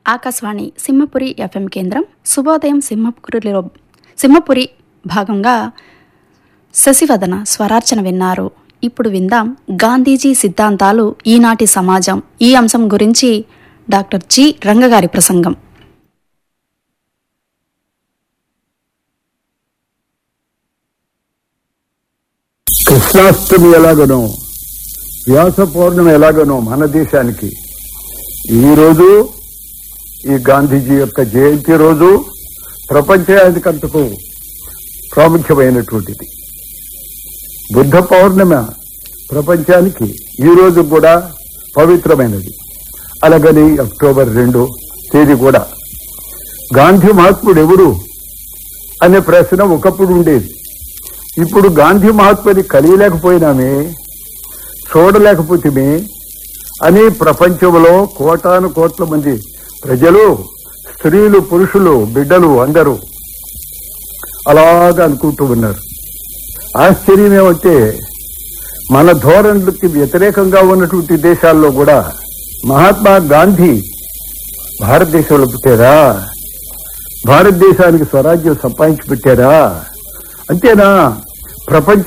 Akashvani Simhapuri FM కేంద్రం శుభోదయం సింహపురిలో సింహపురి భాగంగా శశివదన స్వరార్చన విన్నారు ఇప్పుడు విందాం గాంధీజీ సిద్ధాంతాలు ఈనాటి సమాజం ఈ అంశం గురించి డాక్టర్ జి రంగగారి ప్రసంగం కృష్ణాష్టమి ఎలాగనో వ్యాస పౌర్ణమి ఎలాగనో మన దేశానికి ఈ రోజు ఈ గాంధీజీ యొక్క జయంతి రోజు ప్రపంచానికంతకు ప్రాముఖ్యమైనటువంటిది బుద్ధ పౌర్ణమి ప్రపంచానికి ఈ రోజు కూడా పవిత్రమైనది అలాగని అక్టోబర్ రెండు తేదీ కూడా గాంధీ మహాత్ముడు ఎవరు అనే ప్రశ్న ఒకప్పుడు ఉండేది ఇప్పుడు గాంధీ మహాత్ముని కలియలేకపోయినామే చూడలేకపోతేమే అని ప్రపంచంలో కోటాను కోట్ల మంది ప్రజలు స్త్రీలు పురుషులు బిడ్డలు అందరూ అలాగా అనుకుంటూ ఉన్నారు ఆశ్చర్యం ఏమంటే మన ధోరణులకి వ్యతిరేకంగా ఉన్నటువంటి దేశాల్లో కూడా మహాత్మా గాంధీ భారతదేశంలో పుట్టారా భారతదేశానికి స్వరాజ్యం సంపాదించి పెట్టారా అంతేనా ప్రపంచ